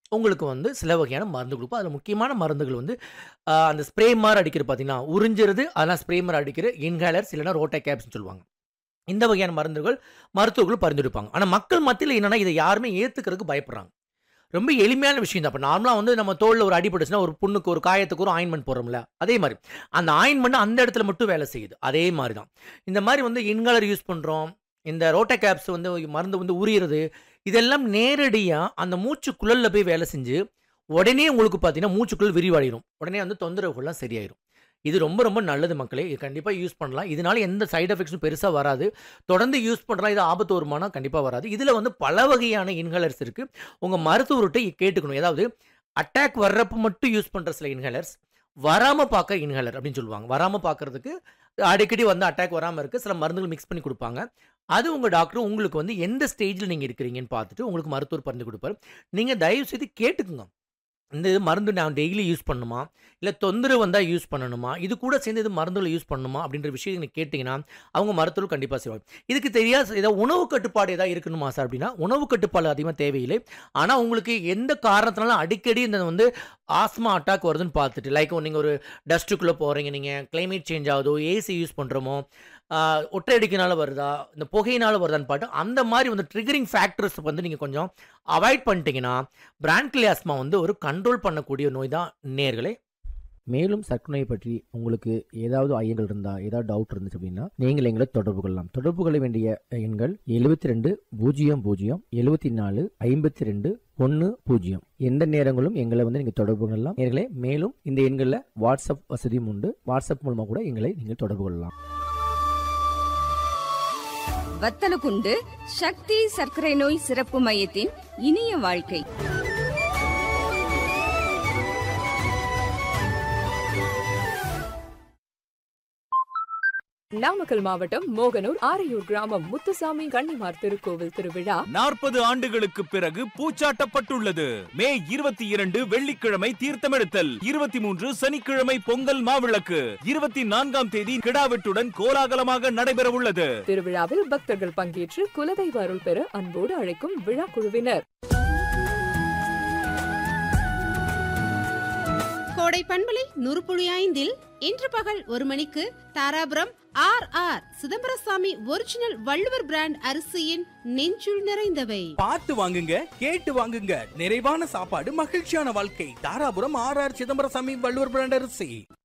உங்களுக்கு வந்து சில வகையான மருந்து கொடுப்போம் அதில் முக்கியமான மருந்துகள் வந்து ஆ, அந்த ஸ்ப்ரே மாதிரி அடிக்கிறது பார்த்தீங்கன்னா உறிஞ்சிறது அதெல்லாம் ஸ்ப்ரே மாதிரி அடிக்கிற இன்ஹேலர்ஸ் இல்லைன்னா ரோட்டை கேப்ஸ்னு சொல்லுவாங்க இந்த வகையான மருந்துகள் மருத்துவர்கள் பரிந்துரைப்பாங்க ஆனால் மக்கள் மத்தியில் என்னன்னா இதை யாருமே ஏற்றுக்கிறதுக்கு பயப்படுறாங்க ரொம்ப எளிமையான விஷயம் தான் இப்போ நார்மலாக வந்து நம்ம தோளில் ஒரு அடிபட்டுச்சுன்னா ஒரு புண்ணுக்கு ஒரு காயத்துக்கு ஒரு ஆயின்மெண்ட் போடுறோம்ல அதே மாதிரி அந்த ஆயின்மெண்ட் அந்த இடத்துல மட்டும் வேலை செய்யுது அதே மாதிரி தான் இந்த மாதிரி வந்து இன்ஹேலர் யூஸ் பண்ணுறோம் இந்த ரோட்டை கேப்ஸ் வந்து மருந்து வந்து உரியிறது இதெல்லாம் நேரடியாக அந்த மூச்சு குழலில் போய் வேலை செஞ்சு உடனே உங்களுக்கு பார்த்தீங்கன்னா மூச்சுக்குழல் விரிவடையும் உடனே வந்து தொந்தரவுகள்லாம் சரியாயிரும் இது ரொம்ப ரொம்ப நல்லது மக்களே இது கண்டிப்பாக யூஸ் பண்ணலாம் இதனால எந்த சைடு எஃபெக்ட்ஸும் பெருசாக வராது தொடர்ந்து யூஸ் பண்ணுறலாம் இது ஆபத்து வருமானா கண்டிப்பாக வராது இதில் வந்து பல வகையான இன்ஹேலர்ஸ் இருக்குது உங்கள் மருத்துவர்கிட்ட கேட்டுக்கணும் ஏதாவது அட்டாக் வர்றப்ப மட்டும் யூஸ் பண்ணுற சில இன்ஹேலர்ஸ் வராமல் பார்க்க இன்ஹேலர் அப்படின்னு சொல்லுவாங்க வராமல் பார்க்கறதுக்கு அடிக்கடி வந்து அட்டாக் வராமல் இருக்குது சில மருந்துகள் மிக்ஸ் பண்ணி கொடுப்பாங்க அது உங்கள் டாக்டர் உங்களுக்கு வந்து எந்த ஸ்டேஜில் நீங்கள் இருக்கிறீங்கன்னு பார்த்துட்டு உங்களுக்கு மருத்துவர் பரிந்து கொடுப்பாரு நீங்கள் தயவு செய்து கேட்டுக்குங்க இந்த இது மருந்து நான் டெய்லி யூஸ் பண்ணணுமா இல்லை தொந்தரவு வந்தால் யூஸ் பண்ணணுமா இது கூட சேர்ந்து இது மருந்துகளை யூஸ் பண்ணணுமா அப்படின்ற விஷயம் நீங்கள் கேட்டிங்கன்னா அவங்க மருத்துவர் கண்டிப்பாக செய்வாங்க இதுக்கு தெரியாது ஏதாவது உணவு கட்டுப்பாடு ஏதாவது இருக்கணுமா சார் அப்படின்னா உணவு கட்டுப்பாடு அதிகமாக தேவையில்லை ஆனால் உங்களுக்கு எந்த காரணத்தினாலும் அடிக்கடி இந்த வந்து ஆஸ்மா அட்டாக் வருதுன்னு பார்த்துட்டு லைக் நீங்கள் ஒரு டஸ்ட்டுக்குள்ளே போகிறீங்க நீங்கள் climate சேஞ்ச் ஆகுதோ ஏசி யூஸ் பண்ணுறோமோ ஒற்றை அடிக்கனால வருதா இந்த புகையினால வருதான்னு பார்த்து அந்த மாதிரி வந்து ட்ரிகரிங் ஃபேக்டர்ஸ் வந்து நீங்கள் கொஞ்சம் அவாய்ட் பண்ணிட்டீங்கன்னா பிரான்கிலி ஆஸ்மா வந்து ஒரு கண்ட்ரோல் பண்ணக்கூடிய நோய் தான் நேர்களே மேலும் சர்க்கரை பற்றி உங்களுக்கு ஏதாவது ஐயங்கள் இருந்தா ஏதாவது டவுட் இருந்துச்சு அப்படின்னா நீங்கள் எங்களை தொடர்பு கொள்ளலாம் தொடர்பு கொள்ள வேண்டிய எண்கள் எழுபத்தி ரெண்டு பூஜ்ஜியம் பூஜ்ஜியம் எழுபத்தி நாலு ஐம்பத்தி ரெண்டு ஒன்று பூஜ்ஜியம் எந்த நேரங்களும் எங்களை வந்து நீங்கள் தொடர்பு கொள்ளலாம் நேர்களே மேலும் இந்த எண்களில் வாட்ஸ்அப் வசதியும் உண்டு வாட்ஸ்அப் மூலமாக கூட எங்களை நீங்கள் தொடர்பு கொள்ளலாம் வத்தலகுண்டு சக்தி சர்க்கரை நோய் சிறப்பு மையத்தின் இனிய வாழ்க்கை நாமக்கல் மாவட்டம் மோகனூர் ஆரையூர் கிராமம் முத்துசாமி கன்னிமார் திருக்கோவில் திருவிழா நாற்பது ஆண்டுகளுக்கு பிறகு பூச்சாட்டப்பட்டுள்ளது மே இருபத்தி இரண்டு வெள்ளிக்கிழமை தீர்த்தமெடுத்தல் இருபத்தி மூன்று சனிக்கிழமை பொங்கல் மாவிளக்கு இருபத்தி நான்காம் தேதி கிடாவெட்டுடன் கோலாகலமாக நடைபெறவுள்ளது திருவிழாவில் பக்தர்கள் பங்கேற்று குலதெய்வ அருள் பெற அன்போடு அழைக்கும் விழா குழுவினர் கோடை பண்பலை நூறுபுழி ஐந்தில் இன்று பகல் ஒரு மணிக்கு Dharapuram R R Chidambarasamy original Valluvar brand அரிசியின் நெஞ்சுள் நிறைந்தவை பார்த்து வாங்குங்க கேட்டு வாங்குங்க நிறைவான சாப்பாடு மகிழ்ச்சியான வாழ்க்கை Dharapuram R R Chidambarasamy Valluvar brand அரிசி